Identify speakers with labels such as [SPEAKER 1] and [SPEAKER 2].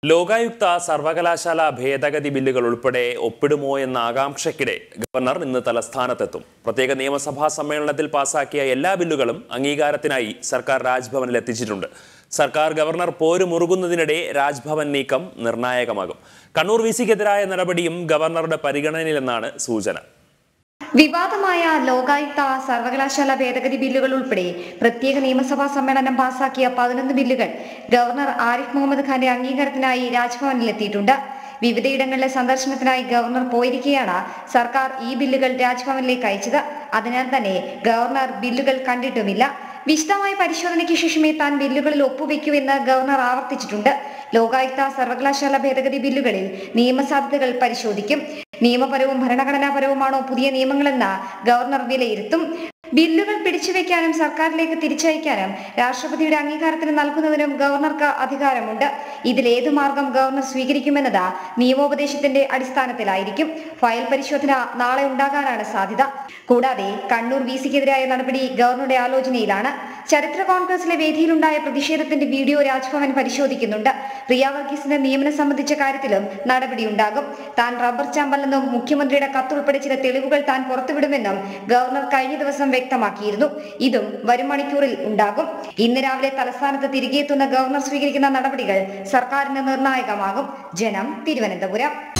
[SPEAKER 1] ലോകായുക്ത സർവകലാശാല ഭേദഗതി ബില്ലുകൾ ഉൾപ്പെടെ ഒപ്പിടുമോ എന്ന ആകാംക്ഷയ്ക്കിടെ ഗവർണർ ഇന്ന് തലസ്ഥാനത്തെത്തും പ്രത്യേക നിയമസഭാ സമ്മേളനത്തിൽ പാസാക്കിയ എല്ലാ ബില്ലുകളും അംഗീകാരത്തിനായി സർക്കാർ രാജ്ഭവനിൽ എത്തിച്ചിട്ടുണ്ട് സർക്കാർ ഗവർണർ പോര് മുറുകുന്നതിനിടെ രാജ്ഭവൻ നീക്കം നിർണായകമാകും കണ്ണൂർ വി സിക്കെതിരായ നടപടിയും ഗവർണറുടെ പരിഗണനയിലെന്നാണ് സൂചന
[SPEAKER 2] വിവാദമായ ലോകായുക്ത സർവകലാശാല ഭേദഗതി ബില്ലുകൾ ഉൾപ്പെടെ പ്രത്യേക നിയമസഭാ സമ്മേളനം പാസാക്കിയ പതിനൊന്ന് ബില്ലുകൾ ഗവർണർ ആരിഫ് മുഹമ്മദ് ഖാന്റെ അംഗീകാരത്തിനായി രാജ്ഭവനിൽ എത്തിയിട്ടുണ്ട് വിവിധയിടങ്ങളിലെ സന്ദർശനത്തിനായി ഗവർണർ പോയിരിക്കെയാണ് സർക്കാർ ഈ ബില്ലുകൾ രാജ്ഭവനിലേക്ക് അയച്ചത് അതിനാൽ തന്നെ ഗവർണർ ബില്ലുകൾ കണ്ടിട്ടുമില്ല വിശദമായ പരിശോധനയ്ക്ക് ശേഷമേ താൻ ബില്ലുകളിൽ ഒപ്പുവെക്കൂവെന്ന് ഗവർണർ ആവർത്തിച്ചിട്ടുണ്ട് ലോകായുക്ത സർവകലാശാല ഭേദഗതി ബില്ലുകളിൽ നിയമസാധ്യതകൾ പരിശോധിക്കും നിയമപരവും ഭരണഘടനാപരവുമാണോ പുതിയ നിയമങ്ങളെന്ന് ഗവർണർ വിലയിരുത്തും ബില്ലുകൾ പിടിച്ചുവെക്കാനും സർക്കാരിലേക്ക് തിരിച്ചയക്കാനും രാഷ്ട്രപതിയുടെ അംഗീകാരത്തിന് നൽകുന്നതിനും ഗവർണർക്ക് അധികാരമുണ്ട് ഇതിലേത് മാർഗം ഗവർണർ സ്വീകരിക്കുമെന്നത് നിയമോപദേശത്തിന്റെ അടിസ്ഥാനത്തിലായിരിക്കും ഫയൽ പരിശോധന നാളെ ഉണ്ടാകാനാണ് സാധ്യത കൂടാതെ കണ്ണൂർ വി സിക്കെതിരായ നടപടി ഗവർണറുടെ ആലോചനയിലാണ് ചരിത്ര കോൺഗ്രസിലെ വേദിയിലുണ്ടായ പ്രതിഷേധത്തിന്റെ വീഡിയോ രാജ്ഭവൻ പരിശോധിക്കുന്നുണ്ട് പ്രിയ വർഗീസിന്റെ നിയമനം സംബന്ധിച്ച കാര്യത്തിലും നടപടിയുണ്ടാകും താൻ റബ്ബർ ചാമ്പല്ലെന്നും മുഖ്യമന്ത്രിയുടെ കത്തുൾപ്പെടെ ചില തെളിവുകൾ താൻ പുറത്തുവിടുമെന്നും ഗവർണർ കഴിഞ്ഞ ദിവസം വ്യക്തമാക്കിയിരുന്നു ഇതും വരും മണിക്കൂറിൽ ഉണ്ടാകും ഇന്ന് രാവിലെ തലസ്ഥാനത്ത് തിരികെ എത്തുന്ന ഗവർണർ സ്വീകരിക്കുന്ന നടപടികൾ സർക്കാരിന് നിർണായകമാകും ജനം തിരുവനന്തപുരം